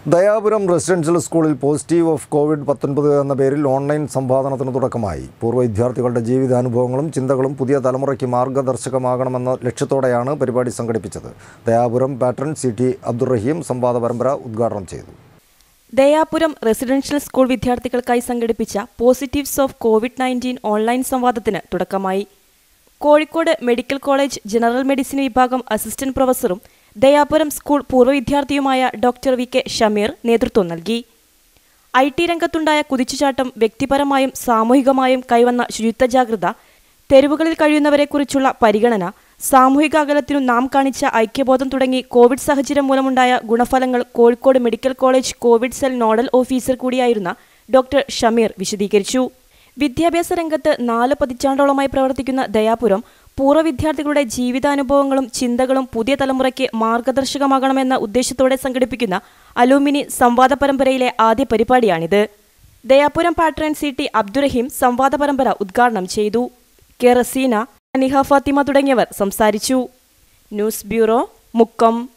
Dayapuram residential സ്കൂളിൽ positive of covid പത്തൊൻപത് എന്ന പേരിൽ ഓൺലൈൻ സംവാദനത്തിന് തുടക്കമായി പൂർവ്വ വിദ്യാർത്ഥികളുടെ ജീവിതാനുഭവങ്ങളും ചിന്തകളും പുതിയ തലമുറയ്ക്ക് മാർഗദർശകമാകണമെന്ന ലക്ഷ്യത്തോടെയാണ് പരിപാടി സംഘടിപ്പിച്ചത് Dayapuram patron C T Abdurahim സംവാദ പരമ്പര ഉദ്ഘാടനം ചെയ്തു ദയാപുരം റെസിഡൻഷ്യൽ സ്കൂൾ വിദ്യാർത്ഥികൾക്കായി സംഘടിപ്പിച്ച positives of covid nineteen online സംവാദത്തിന് തുടക്കമായി Kozhikode medical college general medicine വിഭാഗം അസിസ്റ്റന്റ് പ്രൊഫസറും ദയാപുരം സ്കൂൾ പൂർവ്വ വിദ്യാർത്ഥിയുമായ ഡോക്ടർ വി കെ ഷമീർ നേതൃത്വം നൽകി ഐ ടി രംഗത്തുണ്ടായ കുതിച്ചുചാട്ടം വ്യക്തിപരമായും സാമൂഹികമായും കൈവന്ന ശുചിത്വ ജാഗ്രത തെരുവുകളിൽ കഴിയുന്നവരെക്കുറിച്ചുള്ള പരിഗണന സാമൂഹിക അകലത്തിനു നാം കാണിച്ച ഐക്യബോധം തുടങ്ങി കോവിഡ് സാഹചര്യം മൂലമുണ്ടായ ഗുണഫലങ്ങൾ Kozhikode medical college covid cell nodal officer കൂടിയായിരുന്ന ഡോക്ടർ ഷമീർ വിശദീകരിച്ചു വിദ്യാഭ്യാസ രംഗത്ത് നാല് പതിറ്റാണ്ടോളമായി പ്രവർത്തിക്കുന്ന ദയാപുരം പൂർവ്വ വിദ്യാർത്ഥികളുടെ ജീവിതാനുഭവങ്ങളും ചിന്തകളും പുതിയ തലമുറയ്ക്ക് മാർഗദർശകമാകണമെന്ന ഉദ്ദേശത്തോടെ സംഘടിപ്പിക്കുന്ന അലൂമിനി സംവാദ പരമ്പരയിലെ ആദ്യ പരിപാടിയാണിത് Dayapuram patron C T Abdurahim സംവാദ പരമ്പര ഉദ്ഘാടനം ചെയ്തു കെ റസീന നിഹ ഫാത്തിമ തുടങ്ങിയവർ സംസാരിച്ചു ന്യൂസ് ബ്യൂറോ മുക്കം